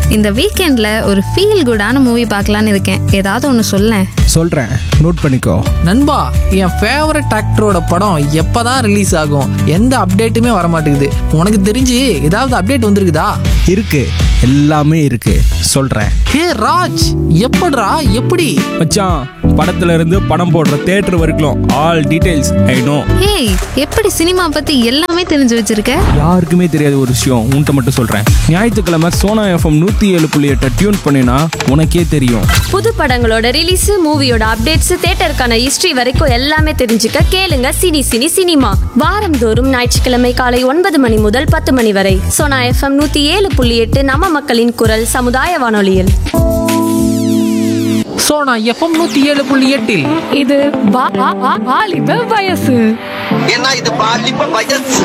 இந்த வீக்கெண்ட்ல ஒரு ஃபீல் குடான மூவி பார்க்கலான்னு இருக்கேன் ஏதாவது ஒன்று சொல்லேன் சொல்கிறேன் நோட் பண்ணிக்கோ நண்பா என் ஃபேவரட் ஆக்டரோட படம் எப்பதான் ரிலீஸ் ஆகும் எந்த அப்டேட்டுமே வர மாட்டேங்குது உனக்கு தெரிஞ்சு ஏதாவது அப்டேட் வந்திருக்குதா இருக்கு எல்லாமே இருக்கு சொல்கிறேன் ஹே ராஜ் எப்படிடா எப்படி மச்சான் படத்துல இருந்து படம் போடுற தேட்டர் வரைக்கும் ஆல் டீடைல்ஸ் ஐ நோ ஏய் எப்படி சினிமா பத்தி எல்லாமே தெரிஞ்சு வச்சிருக்க யாருக்குமே தெரியாத ஒரு விஷயம் உன்கிட்ட மட்டும் சொல்கிறேன் ஞாயிற்றுக்கிழமை சோனா எஃப்எம் நூற்றி ஏழு புள்ளி எட்டை டியூன் பண்ணினா உனக்கே தெரியும் புது படங்களோட ரிலீஸ் மூவியோட அப்டேட்ஸ் தேட்டருக்கான ஹிஸ்டரி வரைக்கும் எல்லாமே தெரிஞ்சுக்க கேளுங்க சினி சினி சினிமா வாரந்தோறும் ஞாயிற்றுக்கிழமை காலை ஒன்பது மணி முதல் பத்து மணி வரை சோனா எஃப்எம் நூத்தி ஏழு புள்ளி எட்டு நம்ம மக்களின் குரல் சமுதாய வானொலியில் ஸோ நான் எஃப்எம் நூற்றி ஏழு புள்ளி எட்டில் இது வா- வா- வா- வாலிப வயசு ஏன்னா இது பாலிப்ப வயசு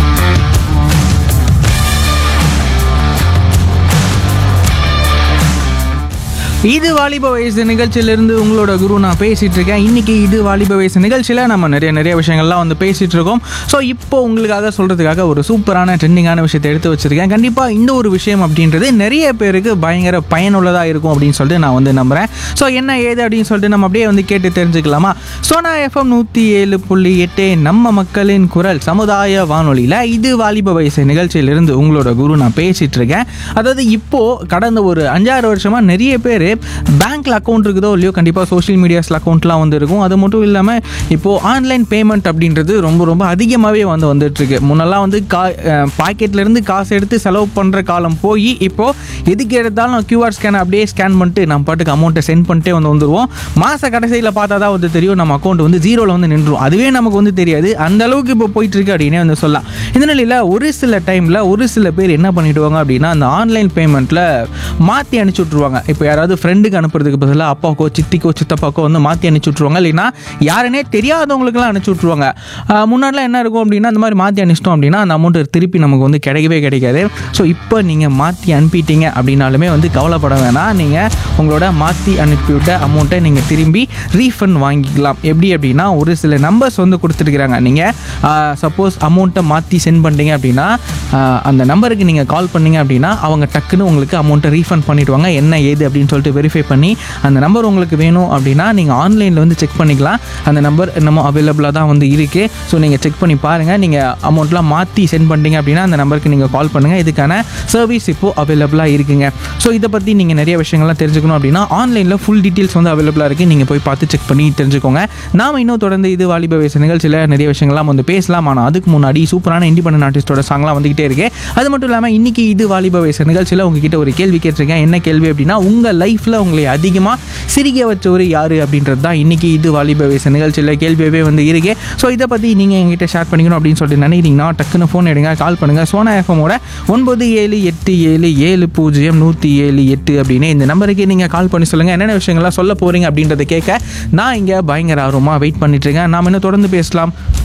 இது வாலிப வயசு நிகழ்ச்சியிலிருந்து உங்களோட குரு நான் பேசிட்டு இருக்கேன் இன்னைக்கு இது வாலிப வயசு நிகழ்ச்சியில் நம்ம நிறைய நிறைய விஷயங்கள்லாம் வந்து பேசிட்டு இருக்கோம் ஸோ இப்போ உங்களுக்காக சொல்றதுக்காக ஒரு சூப்பரான ட்ரெண்டிங்கான விஷயத்தை எடுத்து வச்சிருக்கேன் கண்டிப்பாக இந்த ஒரு விஷயம் அப்படின்றது நிறைய பேருக்கு பயங்கர பயனுள்ளதாக இருக்கும் அப்படின்னு சொல்லிட்டு நான் வந்து நம்புறேன் ஸோ என்ன ஏது அப்படின்னு சொல்லிட்டு நம்ம அப்படியே வந்து கேட்டு தெரிஞ்சுக்கலாமா சோனா எஃப்எம் நூற்றி ஏழு புள்ளி எட்டு நம்ம மக்களின் குரல் சமுதாய வானொலியில் இது வாலிப வயசு நிகழ்ச்சியிலிருந்து உங்களோட குரு நான் பேசிட்டு இருக்கேன் அதாவது இப்போ கடந்த ஒரு அஞ்சாறு வருஷமா நிறைய பேர் பேங்க்ல அக்கௌண்ட் இருக்குதோ இல்லையோ கண்டிப்பாக சோஷியல் மீடியாஸில் அக்கௌண்ட்லாம் வந்து இருக்கும் அது மட்டும் இல்லாமல் இப்போ ஆன்லைன் பேமெண்ட் அப்படின்றது ரொம்ப ரொம்ப அதிகமாகவே வந்து வந்துட்டு இருக்கு முன்னெல்லாம் வந்து கா பாக்கெட்ல இருந்து காசு எடுத்து செலவு பண்ணுற காலம் போய் இப்போ எதுக்கு எடுத்தாலும் கியூஆர் ஸ்கேன் அப்படியே ஸ்கேன் பண்ணிட்டு நம்ம பாட்டுக்கு அமௌண்ட்டை சென்ட் பண்ணிட்டே வந்து வந்துருவோம் மாத கடைசியில் பார்த்தா தான் வந்து தெரியும் நம்ம அக்கௌண்ட் வந்து ஜீரோவில் வந்து நின்றுடும் அதுவே நமக்கு வந்து தெரியாது அந்த அளவுக்கு இப்போ போயிட்டு இருக்கு அப்படின்னே வந்து சொல்லலாம் இந்த நிலையில் ஒரு சில டைமில் ஒரு சில பேர் என்ன பண்ணிடுவாங்க அப்படின்னா அந்த ஆன்லைன் பேமெண்ட்டில் மாற்றி அனுப்பிச்சி விட்ருவாங்க இப்போ யாராவது ஃப்ரெண்டுக்கு அனுப்புறதுக்கு பதிலாக அப்பாக்கோ சித்திக்கோ சித்தப்பாக்கோ வந்து மாற்றி அனுப்பிச்சி விட்ருவாங்க இல்லைன்னா யாருனே தெரியாதவங்களுக்குலாம் அனுப்பிச்சி விட்ருவாங்க ஆஹ் முன்னாடிலாம் என்ன இருக்கும் அப்படின்னா அந்த மாதிரி மாற்றி அனுப்பிச்சிட்டோம் அப்படின்னா அந்த அமௌண்ட் திருப்பி நமக்கு வந்து கிடைக்கவே கிடைக்காது ஸோ இப்போ நீங்கள் மாற்றி அனுப்பிட்டீங்க அப்படின்னாலுமே வந்து கவலைப்பட வேணாம் நீங்கள் உங்களோட மாற்றி அனுப்பிவிட்ட அமௌண்ட்டை நீங்கள் திரும்பி ரீஃபண்ட் வாங்கிக்கலாம் எப்படி அப்படின்னா ஒரு சில நம்பர்ஸ் வந்து கொடுத்துருக்குறாங்க நீங்கள் சப்போஸ் அமௌண்ட்டை மாற்றி சென்ட் பண்ணிட்டீங்க அப்படின்னா ஆஹ் அந்த நம்பருக்கு நீங்கள் கால் பண்ணீங்க அப்படின்னா அவங்க டக்குன்னு உங்களுக்கு அமௌண்ட்டை ரீஃபண்ட் பண்ணிடுவாங்க என்ன ஏது அப்படின்னு சொல்லிட்டு வெரிஃபை பண்ணி அந்த நம்பர் உங்களுக்கு வேணும் அப்படின்னா நீங்கள் ஆன்லைனில் வந்து செக் பண்ணிக்கலாம் அந்த நம்பர் என்னமோ அவைலபிளாக தான் வந்து இருக்குது ஸோ நீங்கள் செக் பண்ணி பாருங்கள் நீங்கள் அமௌண்ட்லாம் மாற்றி சென்ட் பண்ணிட்டீங்க அப்படின்னா அந்த நம்பருக்கு நீங்கள் கால் பண்ணுங்கள் இதுக்கான சர்வீஸ் இப்போது அவைலபிளாக இருக்குங்க ஸோ இதை பற்றி நீங்கள் நிறைய விஷயங்கள்லாம் தெரிஞ்சுக்கணும் அப்படின்னா ஆன்லைனில் ஃபுல் டீட்டெயில்ஸ் வந்து அவைலபிளாக இருக்குது நீங்கள் போய் பார்த்து செக் பண்ணி தெரிஞ்சுக்கோங்க நாம இன்னும் தொடர்ந்து இது வாலிப வயசு நிகழ்ச்சியில் நிறைய விஷயங்கள்லாம் வந்து பேசலாம் ஆனால் அதுக்கு முன்னாடி சூப்பரான இண்டிபெண்டன்ட் ஆர்டிஸ்டோட சாங்லாம் வந்துகிட்டே இருக்கு அது மட்டும் இல்லாமல் இன்னைக்கு இது வாலிப வயசு நிகழ்ச்சியில் உங்ககிட்ட ஒரு கேள்வி கேட்டிருக்கேன் என்ன கேள்வி அப்படின்னா உங்கள் லைஃப்பில் உங்களை அதிகமாக சிரிக்க வச்சவர் யார் அப்படின்றது தான் இன்னைக்கு இது வாலிப வயசு நிகழ்ச்சியில் கேள்வியவே வந்து இருக்கு ஸோ இதை பற்றி நீங்கள் எங்கிட்ட ஷேர் பண்ணிக்கணும் அப்படின்னு சொல்லிட்டு நினைக்கிறீங்கன்னா டக்குன்னு ஃபோன் எடுங்க கால் பண்ணுங்கள் சோனா எஃப்எம்மோட ஒன்பது ஏழு எட்டு ஏழு ஏழு பூஜ்ஜியம் நூற்றி ஏழு எட்டு அப்படின்னு இந்த நம்பருக்கு நீங்கள் கால் பண்ணி சொல்லுங்கள் என்னென்ன விஷயங்கள்லாம் சொல்ல போகிறீங்க அப்படின்றத கேட்க நான் இங்கே பயங்கர ஆர்வமாக வெயிட் பண்ணிட்டு இருக்கேன் நாம் இன்னும் தொடர்ந்து பேசலாம்